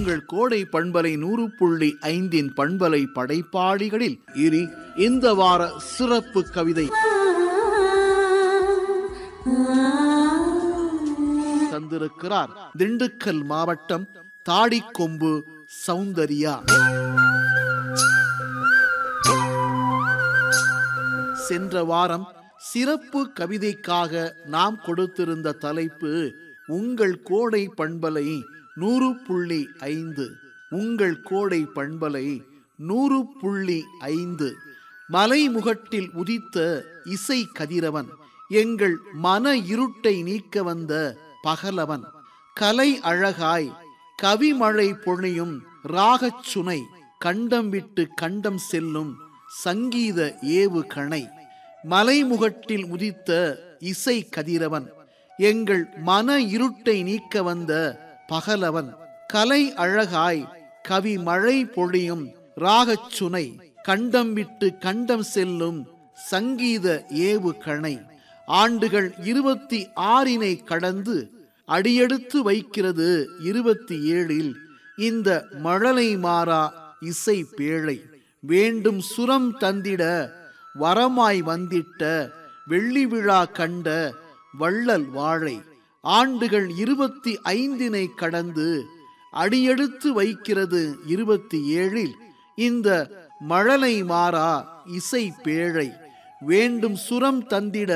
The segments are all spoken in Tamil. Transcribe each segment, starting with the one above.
உங்கள் கோடை பண்பலை நூறு புள்ளி ஐந்தின் பண்பலை படைப்பாளிகளில் இனி இந்த வார சிறப்பு கவிதை தந்திருக்கிறார் திண்டுக்கல் மாவட்டம் தாடிக்கொம்பு சௌந்தர்யா சென்ற வாரம் சிறப்பு கவிதைக்காக நாம் கொடுத்திருந்த தலைப்பு உங்கள் கோடை பண்பலை நூறு புள்ளி ஐந்து உங்கள் கோடை பண்பலை நூறு புள்ளி ஐந்து மலைமுகட்டில் உதித்த இசை கதிரவன் எங்கள் மன இருட்டை நீக்க வந்த பகலவன் கலை அழகாய் கவிமழை பொழியும் ராகச் சுனை கண்டம் விட்டு கண்டம் செல்லும் சங்கீத ஏவு கணை மலைமுகட்டில் உதித்த இசை கதிரவன் எங்கள் மன இருட்டை நீக்க வந்த பகலவன் கலை அழகாய் கவி மழை பொழியும் ராகச் சுனை கண்டம் விட்டு கண்டம் செல்லும் சங்கீத ஏவு கணை ஆண்டுகள் இருபத்தி ஆறினை கடந்து அடியெடுத்து வைக்கிறது இருபத்தி ஏழில் இந்த மழலை மாறா இசை பேழை வேண்டும் சுரம் தந்திட வரமாய் வந்திட்ட வெள்ளி விழா கண்ட வள்ளல் வாழை ஆண்டுகள் இருபத்தி ஐந்தினை கடந்து அடியெடுத்து வைக்கிறது இருபத்தி ஏழில் இந்த மழலை மாறா இசை பேழை வேண்டும் சுரம் தந்திட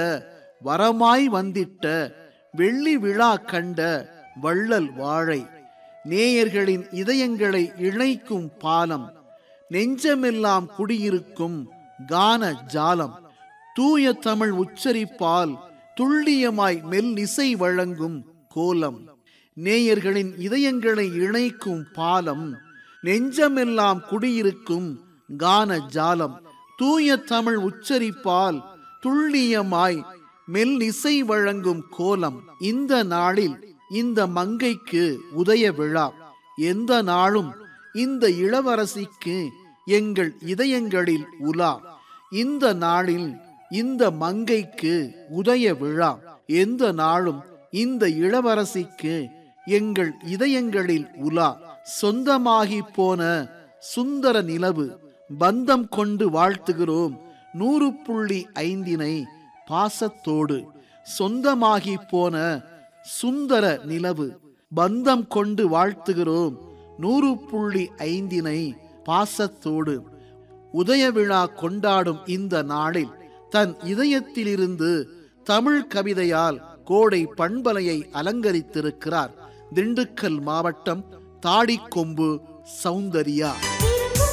வரமாய் வந்திட்ட வெள்ளி விழா கண்ட வள்ளல் வாழை நேயர்களின் இதயங்களை இணைக்கும் பாலம் நெஞ்சமெல்லாம் குடியிருக்கும் கான ஜாலம் தூய தமிழ் உச்சரிப்பால் துல்லியமாய் மெல்லிசை வழங்கும் கோலம் நேயர்களின் இதயங்களை இணைக்கும் பாலம் நெஞ்சமெல்லாம் குடியிருக்கும் கான ஜாலம் தூய தமிழ் உச்சரிப்பால் துல்லியமாய் மெல்லிசை வழங்கும் கோலம் இந்த நாளில் இந்த மங்கைக்கு உதய விழா எந்த நாளும் இந்த இளவரசிக்கு எங்கள் இதயங்களில் உலா இந்த நாளில் இந்த மங்கைக்கு உதய விழா எந்த நாளும் இந்த இளவரசிக்கு எங்கள் இதயங்களில் உலா சொந்தமாகி போன சுந்தர நிலவு பந்தம் கொண்டு வாழ்த்துகிறோம் நூறு புள்ளி ஐந்தினை பாசத்தோடு சொந்தமாகி போன சுந்தர நிலவு பந்தம் கொண்டு வாழ்த்துகிறோம் நூறு புள்ளி ஐந்தினை பாசத்தோடு உதய விழா கொண்டாடும் இந்த நாளில் தன் இதயத்திலிருந்து தமிழ் கவிதையால் கோடை பண்பலையை அலங்கரித்திருக்கிறார் திண்டுக்கல் மாவட்டம் தாடிக்கொம்பு சௌந்தர்யா